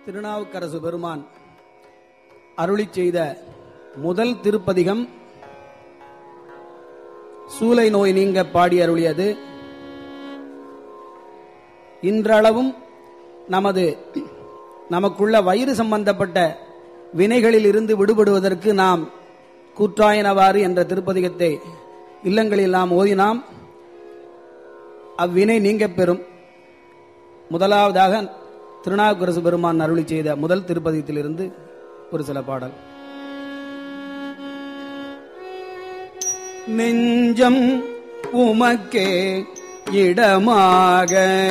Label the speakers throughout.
Speaker 1: திருநாவுக்கரசு பெருமான் அருளிச் செய்த முதல் திருப்பதிகம் சூலை நோய் நீங்க பாடி அருளியது இன்றளவும் நமது நமக்குள்ள வயிறு சம்பந்தப்பட்ட வினைகளில் இருந்து விடுபடுவதற்கு நாம் கூற்றாயனவாறு என்ற திருப்பதிகத்தை இல்லங்களில் நாம் ஓதினாம் அவ்வினை நீங்கப் பெறும் முதலாவதாக திருநாவுக்கரசு பெருமான் அருளி செய்த முதல் திருப்பதிகத்திலிருந்து ஒரு சில பாடல் நெஞ்சம் உமக்கே இடமாக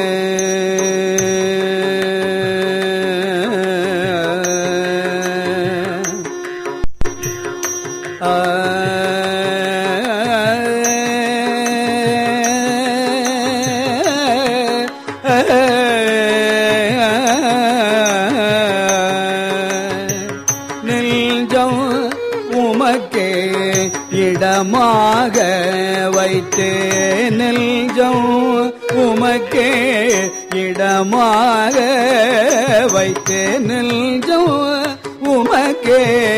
Speaker 1: நெஞ்சம் உமக்கே இடமாக வைத்தே நெஞ்சம் உமக்கே இடமாக வைத்தே நெஞ்சம் உமக்கே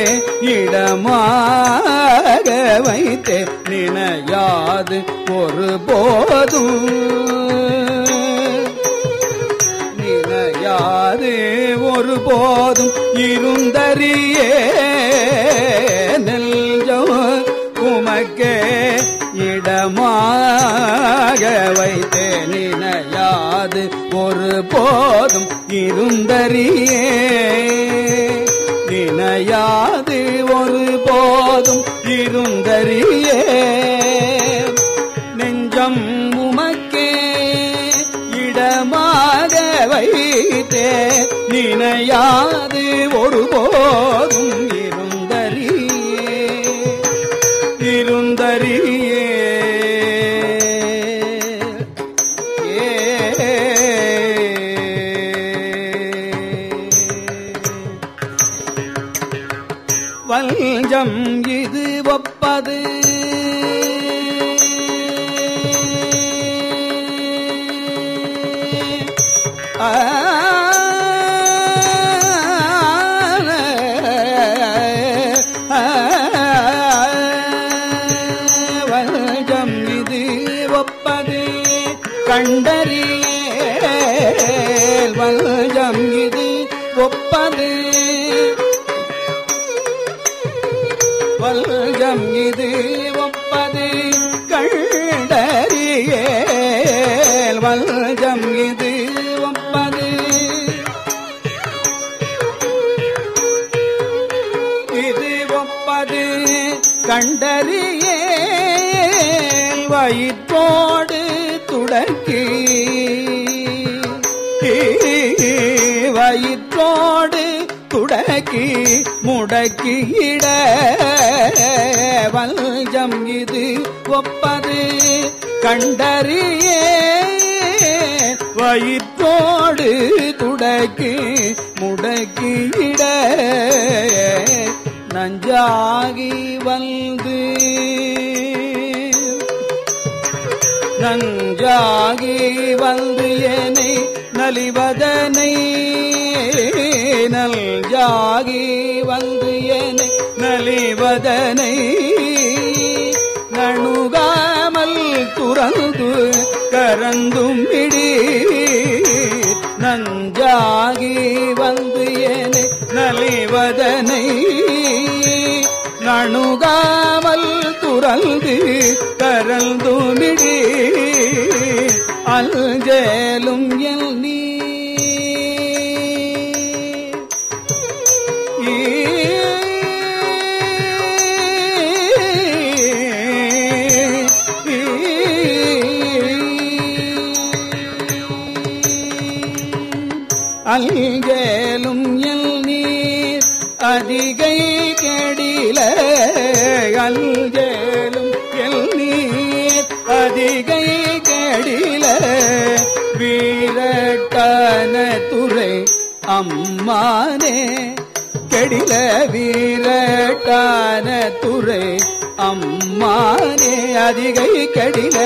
Speaker 1: இடமாக வைத்தே நினையாது ஒரு போதும் நினையாது ஒரு போதும் இருந்தறியே நெல்ஜம் உமக்கே இடமாக வைத்தே நினையாது ஒரு போதும் இருந்தறியே நினையாது ஒரு போதும் இருந்தறியே நெஞ்சம் உமக்கே இடமாக வைத்தே நினையாது ஒரு போதும் இருந்தறியே இருந்தறியே வஞ்சம் இது ஒப்பது வஞ்சம் இது ஒப்பது கண்டறியே வஞ்சம் இது ஒப்பது வல்கம் இது ஒப்பது கண்டறியே வல்கம் இது ஒப்பது இது ஒப்பது கண்டறியே வயிற்றோடு துடக்கி வயிற்றோடு துடக்கி முடக்கியிட வல்ஜம் இது ஒப்பது கண்டறியே வயிற்றோடு துடக்கி முடக்கியிட நஞ்சாகி வந்து நஞ்சாகி வந்து என்னை நலிவதனை நல்ஜாகி வந்து என்னை நலிவதனை நணுகாமல் துறந்து கரந்தும் பிடி நஞ்சாகி வந்து என்னை நலிவதனை நணுகாமல் துறந்து கரந்துமிடி அல்ஜேலும் எல் நீ அல்கேலும் எல் நீர் அதிகை கெடில அல்கேலும் எல் நீர் அதிகை கெடில வீரட்டான துறை அம்மானே கெடில வீரட்டான துறை அம்மானே அதிகை கெடில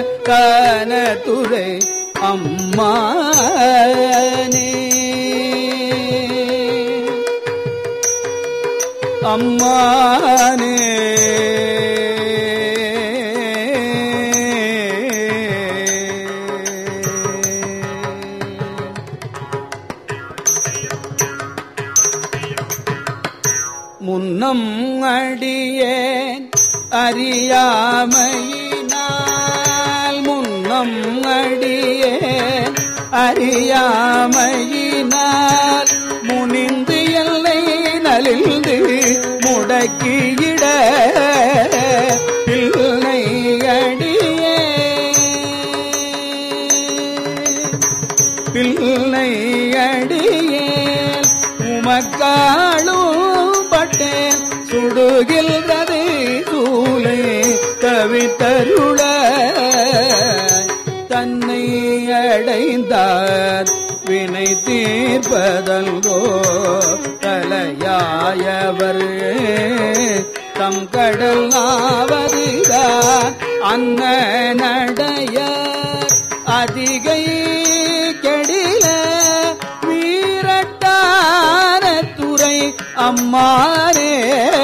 Speaker 1: வீரட்டான துறை அம்மானே முன்னம் அடியேன் அறியாமையினால் முன்னம் அடியேன் அறியாமையினால் முனிந்து எல்லை நலிந்து முடக்கியிட பிள்ளை அடியே பிள்ளை அடியே உமக்காளும் பட்டேன் சுடுகின்றது சூலை தவித்தருள தன்னை அடைந்தார் வினை தீர்ப்பதல்கோ தலையாயவர் தம் கடல் ஆவதுதான் அன்ன நடைய அதிகை கெடில வீரட்டான துறை அம்மானே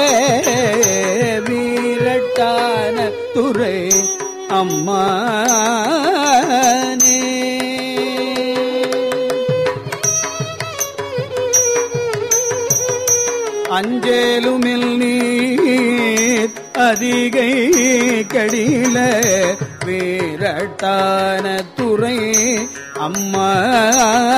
Speaker 1: வீரட்டான துறை அம்மானே அஞ்சேலுமில் நீர் அதிகை கடில வீரட்டான துறை அம்மானே